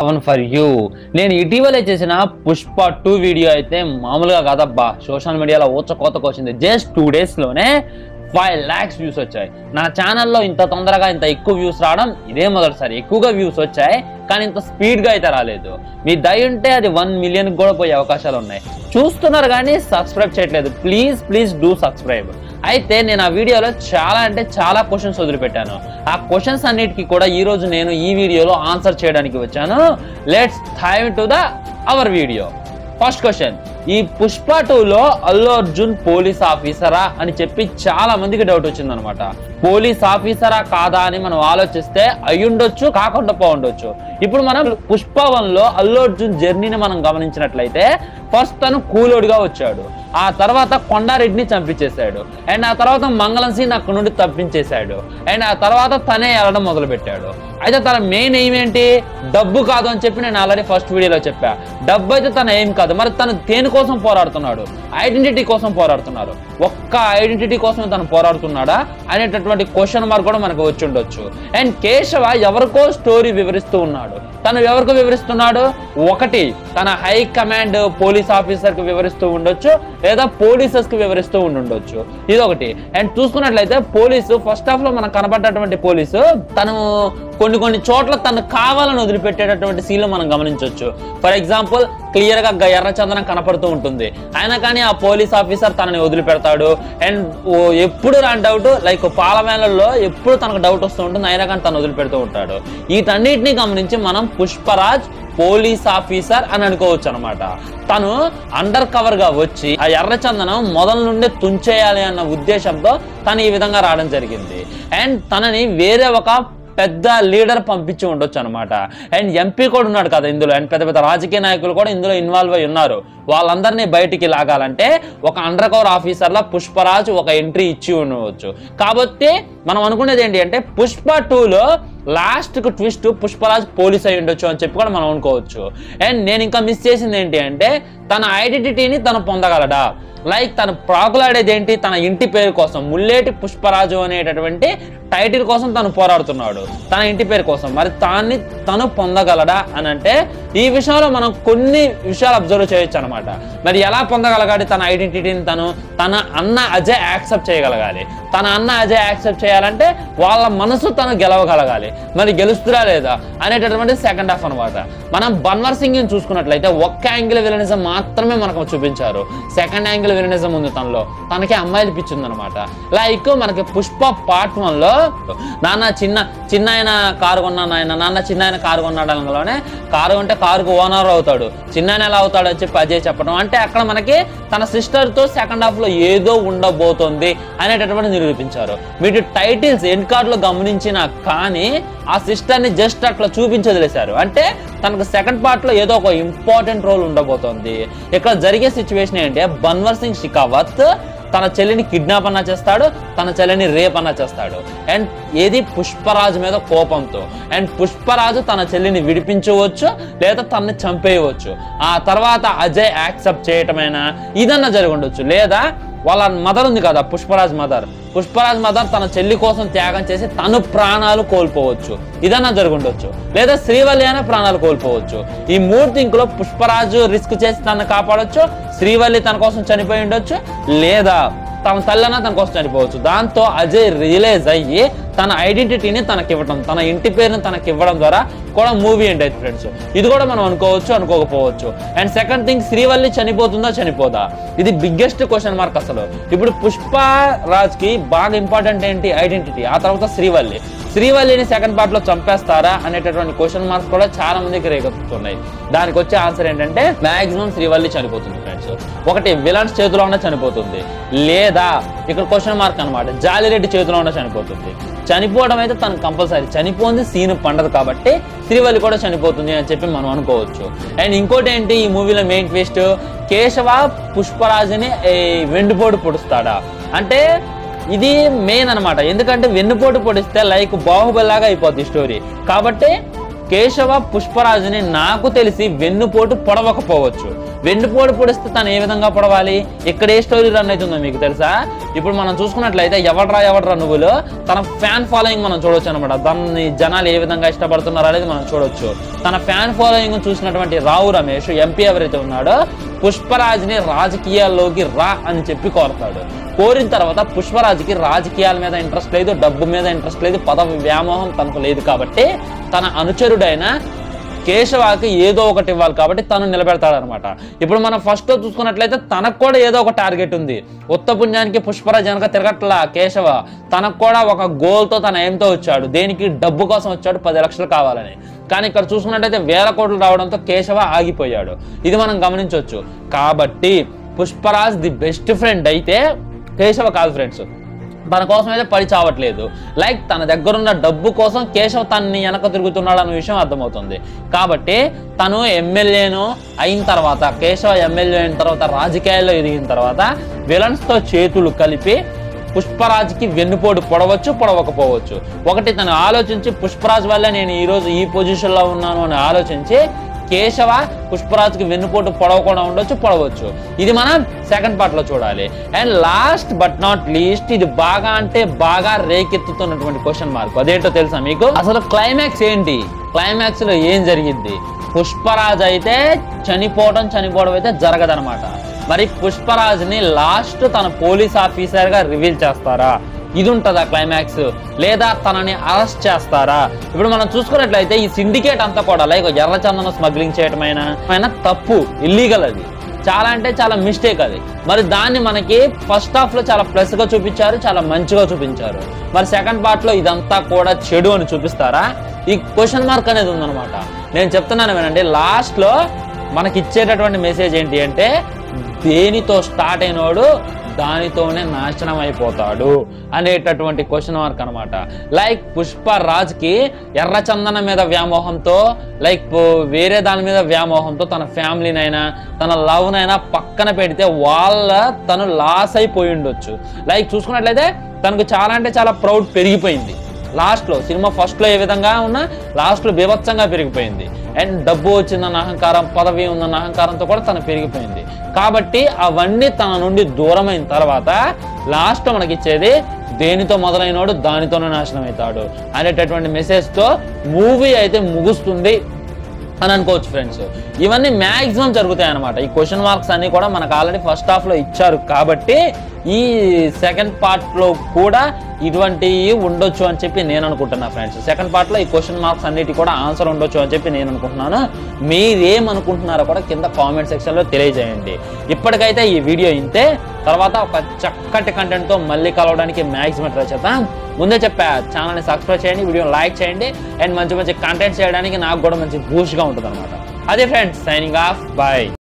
one for you నేను ఇటీవలే చేసిన పుష్ప టూ వీడియో అయితే మామూలుగా కాదబ్బా సోషల్ మీడియాలో ఊచ కోతకు వచ్చింది జస్ట్ టూ డేస్లోనే ఫైవ్ ల్యాక్స్ వ్యూస్ వచ్చాయి నా ఛానల్లో ఇంత తొందరగా ఇంత ఎక్కువ వ్యూస్ రావడం ఇదే మొదటిసారి ఎక్కువగా వ్యూస్ వచ్చాయి కానీ ఇంత స్పీడ్గా అయితే రాలేదు మీ దయ ఉంటే అది వన్ మిలియన్ కూడా పోయే అవకాశాలు ఉన్నాయి చూస్తున్నారు కానీ సబ్స్క్రైబ్ చేయట్లేదు ప్లీజ్ ప్లీజ్ డూ సబ్స్క్రైబ్ అయితే నేను ఆ వీడియోలో చాలా అంటే చాలా క్వశ్చన్స్ వదిలిపెట్టాను ఆ క్వశ్చన్స్ అన్నిటికీ కూడా ఈ రోజు నేను ఈ వీడియోలో ఆన్సర్ చేయడానికి వచ్చాను let's dive to the our video first question ఈ పుష్ప టూలో అల్లు అర్జున్ పోలీస్ ఆఫీసరా అని చెప్పి చాలా మందికి డౌట్ వచ్చిందనమాట పోలీస్ ఆఫీసరా కాదా అని మనం ఆలోచిస్తే అయ్యుండొచ్చు కాకుండా పోండొచ్చు ఇప్పుడు మనం పుష్ప వన్ లో అల్లు అర్జున్ జర్నీని మనం గమనించినట్లయితే ఫస్ట్ తను కూలోడిగా వచ్చాడు ఆ తర్వాత కొండారెడ్డిని చంపించేశాడు అండ్ ఆ తర్వాత మంగళం సీన్ అక్కడ నుండి తప్పించేశాడు అండ్ ఆ తర్వాత తనే వెళ్ళడం మొదలు పెట్టాడు అయితే తన మెయిన్ ఎయిమ్ ఏంటి డబ్బు కాదు అని చెప్పి నేను ఆల్రెడీ ఫస్ట్ వీడియోలో చెప్పా డబ్బు అయితే తన ఎయిమ్ కాదు మరి తను దేనికోసం పోరాడుతున్నాడు ఐడెంటిటీ కోసం పోరాడుతున్నారు ఒక్క ఐడెంటిటీ కోసం తను పోరాడుతున్నాడా అనేటటువంటి క్వశ్చన్ మార్క్ కూడా మనకు వచ్చి ఉండొచ్చు అండ్ కేశవ ఎవరికో స్టోరీ వివరిస్తూ ఉన్నాడు తను ఎవరికి వివరిస్తున్నాడు ఒకటి తన హై కమాండ్ పోలీస్ ఆఫీసర్ కి వివరిస్తూ ఉండొచ్చు లేదా పోలీసెస్ కి వివరిస్తూ ఉండుండొచ్చు ఇది ఒకటి అండ్ చూసుకున్నట్లయితే పోలీసు ఫస్ట్ హాఫ్ లో మనకు కనబడ్డటువంటి పోలీసు తను కొన్ని కొన్ని చోట్ల తను కావాలని వదిలిపెట్టేటటువంటి సీన్లు మనం గమనించవచ్చు ఫర్ ఎగ్జాంపుల్ క్లియర్ గా గ- ఎర్రచందనం కనపడుతూ ఉంటుంది అయినా కానీ ఆ పోలీస్ ఆఫీసర్ తనని వదిలిపెడతాడు అండ్ ఎప్పుడు రాని డౌట్ లైక్ పాలమేళల్లో ఎప్పుడు తనకు డౌట్ వస్తూ ఉంటుంది అయినా కానీ తను వదిలిపెడుతూ ఉంటాడు వీటన్నిటిని గమనించి మనం పుష్పరాజ్ పోలీస్ ఆఫీసర్ అని అనుకోవచ్చు అనమాట తను అండర్ కవర్ గా వచ్చి ఆ ఎర్రచందనం మొదల నుండి తుంచేయాలి అన్న ఉద్దేశంతో తను ఈ విధంగా రావడం జరిగింది అండ్ తనని వేరే ఒక పెద్ద లీడర్ పంపించి ఉండొచ్చు అనమాట అండ్ ఎంపీ కూడా ఉన్నాడు కదా ఇందులో అండ్ పెద్ద పెద్ద రాజకీయ నాయకులు కూడా ఇందులో ఇన్వాల్వ్ అయి ఉన్నారు వాళ్ళందరినీ బయటికి లాగాలంటే ఒక అండర్ కవర్ ఆఫీసర్లా పుష్పరాజ్ ఒక ఎంట్రీ ఇచ్చి ఉండవచ్చు కాబట్టి మనం అనుకునేది ఏంటి అంటే పుష్ప టూలో లాస్ట్ కు ట్విస్ట్ పుష్పరాజ్ పోలీస్ అయి ఉండొచ్చు అని చెప్పి కూడా మనం అనుకోవచ్చు అండ్ నేను ఇంకా మిస్ చేసింది ఏంటి అంటే తన ఐడెంటిటీని తను పొందగలడా లైక్ తను ప్రాకులాడేది ఏంటి తన ఇంటి పేరు కోసం ముల్లేటి పుష్పరాజు అనేటటువంటి టైటిల్ కోసం తను పోరాడుతున్నాడు తన ఇంటి పేరు కోసం మరి తాన్ని తను పొందగలడా అని అంటే ఈ విషయంలో మనం కొన్ని విషయాలు అబ్జర్వ్ చేయొచ్చు అనమాట మరి ఎలా పొందగలగాలి తన ఐడెంటిటీని తను తన అన్న అజయ్ యాక్సెప్ట్ చేయగలగాలి తన అన్న అజయ్ యాక్సెప్ట్ చేయాలంటే వాళ్ళ మనసు తను గెలవగలగాలి మరి గెలుస్తురా లేదా అనేటటువంటి సెకండ్ హాఫ్ అనమాట మనం బన్వర్ సింగ్ చూసుకున్నట్లయితే ఒక్క యాంగిల్ విలనిజం మాత్రమే మనకు చూపించారు సెకండ్ యాంగిల్ విలనిజం ఉంది తనలో తనకి అమ్మాయిలు పిచ్చింది అనమాట లైక్ మనకి పుష్ప పార్ట్ వన్ లో నాన్న చిన్న చిన్న ఆయన కారు కొన్నాను ఆయన నాన్న చిన్న ఆయన కారు కొన్నాడు అనగానే కారు కొంటే కారుకు ఓనర్ అవుతాడు చిన్న ఆయన ఎలా అవుతాడు అని చెప్పి అజయ్ చెప్పడం అంటే అక్కడ మనకి తన సిస్టర్ తో సెకండ్ హాఫ్ లో ఏదో ఉండబోతోంది అనేటటువంటి నిరూపించారు వీటి టైటిల్స్ ఎండ్ కార్డ్ లో గమనించిన కానీ ఆ సిస్టర్ ని జస్ట్ అట్లా చూపించి వదిలేశారు అంటే తనకు సెకండ్ పార్ట్ లో ఏదో ఒక ఇంపార్టెంట్ రోల్ ఉండబోతోంది ఇక్కడ జరిగే సిచ్యువేషన్ ఏంటి బన్వర్ సింగ్ షికావత్ తన చెల్లిని కిడ్నాప్ అన్నా చేస్తాడు తన చెల్లిని రేప్ అన్నా చేస్తాడు అండ్ ఏది పుష్పరాజు మీద కోపంతో అండ్ పుష్పరాజు తన చెల్లిని విడిపించవచ్చు లేదా తనని చంపేయవచ్చు ఆ తర్వాత అజయ్ యాక్సెప్ట్ చేయటమైనా ఇదన్నా జరిగి ఉండొచ్చు లేదా వాళ్ళ మదర్ ఉంది కదా పుష్పరాజ్ మదర్ పుష్పరాజ్ మదర్ తన చెల్లి కోసం త్యాగం చేసి తను ప్రాణాలు కోల్పోవచ్చు ఇదన్నా జరుగుండొచ్చు లేదా శ్రీవల్లి అయినా ప్రాణాలు కోల్పోవచ్చు ఈ మూడు థింకులో పుష్పరాజు రిస్క్ చేసి తనను కాపాడొచ్చు శ్రీవల్లి తన కోసం చనిపోయి ఉండొచ్చు లేదా తన తల్లన తన కోసం చనిపోవచ్చు దాంతో అజయ్ రియలైజ్ అయ్యి తన ఐడెంటిటీని తనకి ఇవ్వడం తన ఇంటి పేరుని తనకి ఇవ్వడం ద్వారా కూడా మూవీ ఎండ్ అయితే ఫ్రెండ్స్ ఇది కూడా మనం అనుకోవచ్చు అనుకోకపోవచ్చు అండ్ సెకండ్ థింగ్ శ్రీవల్లి చనిపోతుందా చనిపోదా ఇది బిగ్గెస్ట్ క్వశ్చన్ మార్క్ అసలు ఇప్పుడు పుష్ప రాజ్ కి బాగా ఇంపార్టెంట్ ఏంటి ఐడెంటిటీ ఆ తర్వాత శ్రీవల్లి శ్రీవల్లిని సెకండ్ పార్ట్ లో చంపేస్తారా అనేటటువంటి క్వశ్చన్ మార్క్స్ కూడా చాలా మందికి రేగొస్తున్నాయి దానికి వచ్చే ఆన్సర్ ఏంటంటే మాక్సిమం శ్రీవల్లి చనిపోతుంది ఫ్రెండ్స్ ఒకటి విలన్స్ చేతిలో ఉన్న చనిపోతుంది లేదా ఇక్కడ క్వశ్చన్ మార్క్ అనమాట జాలిరెడ్డి చేతిలో ఉన్న చనిపోతుంది చనిపోవడం అయితే తను కంపల్సరీ చనిపోయింది సీన్ పండదు కాబట్టి శ్రీవల్లి కూడా చనిపోతుంది అని చెప్పి మనం అనుకోవచ్చు అండ్ ఇంకోటి ఏంటి ఈ మూవీలో మెయిన్ ట్విస్ట్ కేశవ పుష్పరాజుని ఈ వెండిపోటు పొడుస్తాడా అంటే ఇది మెయిన్ అన్నమాట ఎందుకంటే వెన్నుపోటు పొడిస్తే లైక్ బాహుబలి లాగా అయిపోద్ది స్టోరీ కాబట్టి కేశవ పుష్పరాజుని నాకు తెలిసి వెన్నుపోటు పొడవకపోవచ్చు వెన్నుపోటు పొడిస్తే తను ఏ విధంగా పొడవాలి ఇక్కడ ఏ స్టోరీ రన్ అవుతుందో మీకు తెలుసా ఇప్పుడు మనం చూసుకున్నట్లయితే ఎవడ్రా ఎవడ్రా నువ్వులు తన ఫ్యాన్ ఫాలోయింగ్ మనం చూడొచ్చు అనమాట దాన్ని జనాలు ఏ విధంగా ఇష్టపడుతున్నారు అనేది మనం చూడొచ్చు తన ఫ్యాన్ ఫాలోయింగ్ చూసినటువంటి రావు రమేష్ ఎంపీ ఎవరైతే ఉన్నాడో పుష్పరాజ్ని రాజకీయాల్లోకి రా అని చెప్పి కోరతాడు కోరిన తర్వాత పుష్పరాజ్కి రాజకీయాల మీద ఇంట్రెస్ట్ లేదు డబ్బు మీద ఇంట్రెస్ట్ లేదు పదవి వ్యామోహం తనకు లేదు కాబట్టి తన అనుచరుడైన కేశవాకి ఏదో ఒకటి ఇవ్వాలి కాబట్టి తను నిలబెడతాడనమాట ఇప్పుడు మనం ఫస్ట్ చూసుకున్నట్లయితే తనకు కూడా ఏదో ఒక టార్గెట్ ఉంది ఉత్త పుణ్యానికి పుష్పరాజ్ వెనక తిరగట్లా కేశవ తనకు కూడా ఒక గోల్తో తన ఏంతో వచ్చాడు దేనికి డబ్బు కోసం వచ్చాడు పది లక్షలు కావాలని కానీ ఇక్కడ చూసుకున్నట్లయితే వేల కోట్లు రావడంతో కేశవ ఆగిపోయాడు ఇది మనం గమనించవచ్చు కాబట్టి పుష్పరాజ్ ది బెస్ట్ ఫ్రెండ్ అయితే కేశవ కాదు ఫ్రెండ్స్ తన కోసం అయితే పడి చావట్లేదు లైక్ తన దగ్గరున్న డబ్బు కోసం కేశవ్ తనని వెనక తిరుగుతున్నాడు అన్న విషయం అర్థమవుతుంది కాబట్టి తను ఎమ్మెల్యేను అయిన తర్వాత కేశవ ఎమ్మెల్యే అయిన తర్వాత రాజకీయాల్లో ఎదిగిన తర్వాత విలన్స్తో చేతులు కలిపి పుష్పరాజ్కి వెన్నుపోటు పొడవచ్చు పొడవకపోవచ్చు ఒకటి తను ఆలోచించి పుష్పరాజ్ వల్ల నేను ఈరోజు ఈ పొజిషన్లో ఉన్నాను అని ఆలోచించి కేశవ పుష్పరాజ్కి వెన్నుపోటు పొడవకుండా ఉండొచ్చు పొడవచ్చు ఇది మనం సెకండ్ పార్ట్ లో చూడాలి and last but not least ఇది బాగా అంటే బాగా రేకెత్తుతున్నటువంటి క్వశ్చన్ మార్క్ అదేంటో తెలుసా మీకు అసలు క్లైమాక్స్ ఏంటి క్లైమాక్స్ లో ఏం జరిగింది పుష్పరాజ్ అయితే చనిపోవడం చనిపోవడం అయితే జరగదనమాట మరి పుష్పరాజ్ని లాస్ట్ తన పోలీస్ ఆఫీసర్ గా రివీల్ చేస్తారా ఇది ఉంటుందా క్లైమాక్స్ లేదా తనని అరెస్ట్ చేస్తారా ఇప్పుడు మనం చూసుకున్నట్లయితే ఈ సిండికేట్ అంతా కూడా లైక్ ఎర్రచందనం స్మగ్లింగ్ చేయటమైనా అయినా తప్పు ఇల్లీగల్ అది చాలా అంటే చాలా మిస్టేక్ అది మరి దాన్ని మనకి ఫస్ట్ హాఫ్ లో చాలా ప్లస్ గా చూపించారు చాలా మంచిగా చూపించారు మరి సెకండ్ పార్ట్ లో ఇదంతా కూడా చెడు అని చూపిస్తారా ఈ క్వశ్చన్ మార్క్ అనేది ఉందన్నమాట నేను చెప్తున్నాను వినండి లాస్ట్ లో మనకి ఇచ్చేటటువంటి మెసేజ్ ఏంటి అంటే దేనితో స్టార్ట్ అయినోడు దానితోనే నాశనం అయిపోతాడు అనేటటువంటి క్వశ్చన్ మార్క్ అనమాట లైక్ పుష్ప రాజ్కి ఎర్రచందనం మీద వ్యామోహంతో లైక్ వేరే దాని మీద వ్యామోహంతో తన ఫ్యామిలీనైనా తన లవ్నైనా పక్కన పెడితే వాళ్ళ తను లాస్ అయిపోయి ఉండొచ్చు లైక్ చూసుకున్నట్లయితే తనకు చాలా అంటే చాలా ప్రౌడ్ పెరిగిపోయింది లాస్ట్లో సినిమా ఫస్ట్లో ఏ విధంగా ఉన్నా లాస్ట్లో బీభత్సంగా పెరిగిపోయింది అండ్ డబ్బు వచ్చిందన్న అహంకారం పదవి ఉందన్న అహంకారంతో కూడా తను పెరిగిపోయింది కాబట్టి అవన్నీ తన నుండి దూరమైన తర్వాత లాస్ట్ మనకి ఇచ్చేది దేనితో మొదలైనోడు దానితోనే నాశనం అవుతాడు అనేటటువంటి మెసేజ్తో మూవీ అయితే ముగుస్తుంది అని అనుకోవచ్చు ఫ్రెండ్స్ ఇవన్నీ మ్యాక్సిమం జరుగుతాయి అనమాట ఈ క్వశ్చన్ మార్క్స్ అన్ని కూడా మనకు ఆల్రెడీ ఫస్ట్ హాఫ్ లో ఇచ్చారు కాబట్టి ఈ సెకండ్ పార్ట్ లో కూడా ఇటువంటివి ఉండొచ్చు అని చెప్పి నేను అనుకుంటున్నా ఫ్రెండ్స్ సెకండ్ పార్ట్ లో ఈ క్వశ్చన్ మార్క్స్ అన్నిటి కూడా ఆన్సర్ ఉండొచ్చు అని చెప్పి నేను అనుకుంటున్నాను మీరేమనుకుంటున్నారో కూడా కింద కామెంట్ సెక్షన్ లో తెలియజేయండి ఇప్పటికైతే ఈ వీడియో ఇంతే తర్వాత ఒక చక్కటి కంటెంట్ తో మళ్ళీ కలవడానికి మ్యాక్సిమం ట్రై చేద్దాం ముందే చెప్పా ఛానల్ని సబ్స్క్రైబ్ చేయండి వీడియో లైక్ చేయండి అండ్ మంచి మంచి కంటెంట్ చేయడానికి నాకు కూడా మంచి బూస్ట్గా ఉంటుంది అనమాట అదే ఫ్రెండ్స్ సైనింగ్ ఆఫ్ బాయ్